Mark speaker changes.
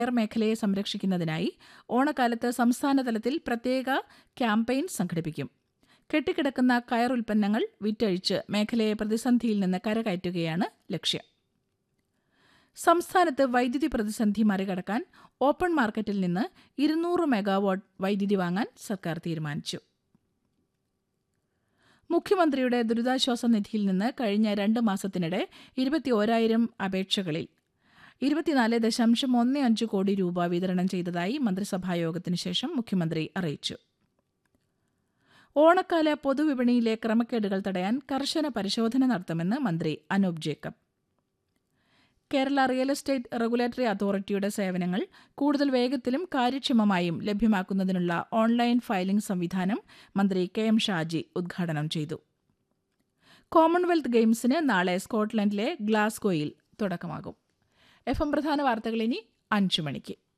Speaker 1: കയർ മേഖലയെ സംരക്ഷിക്കുന്നതിനായി ഓണക്കാലത്ത് സംസ്ഥാനതലത്തിൽ പ്രത്യേക ക്യാമ്പയിൻ സംഘടിപ്പിക്കും കെട്ടിക്കിടക്കുന്ന കയർ ഉൽപ്പന്നങ്ങൾ വിറ്റഴിച്ച് മേഖലയെ പ്രതിസന്ധിയിൽ നിന്ന് കരകയറ്റുകയാണ് ലക്ഷ്യം സംസ്ഥാനത്ത് വൈദ്യുതി പ്രതിസന്ധി മറികടക്കാൻ ഓപ്പൺ മാർക്കറ്റിൽ നിന്ന് ഇരുന്നൂറ് മെഗാവാട്ട് വൈദ്യുതി വാങ്ങാൻ സർക്കാർ തീരുമാനിച്ചു മുഖ്യമന്ത്രിയുടെ ദുരിതാശ്വാസ നിധിയിൽ നിന്ന് കഴിഞ്ഞ രണ്ട് മാസത്തിനിടെ ഇരുപത്തിയോരായിരം അപേക്ഷകളിൽ ഇരുപത്തിനാല് ദശാംശം ഒന്ന് അഞ്ച് കോടി രൂപ വിതരണം ചെയ്തതായി മന്ത്രിസഭായോഗത്തിന് ശേഷം മുഖ്യമന്ത്രി അറിയിച്ചു ഓണക്കാല പൊതുവിപണിയിലെ ക്രമക്കേടുകൾ തടയാൻ കർശന പരിശോധന നടത്തുമെന്ന് മന്ത്രി Anoop Jacob Kerala real estate regulatory അതോറിറ്റിയുടെ സേവനങ്ങൾ കൂടുതൽ വേഗത്തിലും കാര്യക്ഷമമായും ലഭ്യമാക്കുന്നതിനുള്ള ഓൺലൈൻ ഫയലിംഗ് സംവിധാനം മന്ത്രി കെ എം ഷാജി ഉദ്ഘാടനം ചെയ്തു കോമൺവെൽത്ത് ഗെയിംസിന് നാളെ സ്കോട്ട്ലൻഡിലെ ഗ്ലാസ്ഗോയിൽ തുടക്കമാകും എഫ് എം പ്രധാന വാർത്തകൾ ഇനി അഞ്ചു മണിക്ക്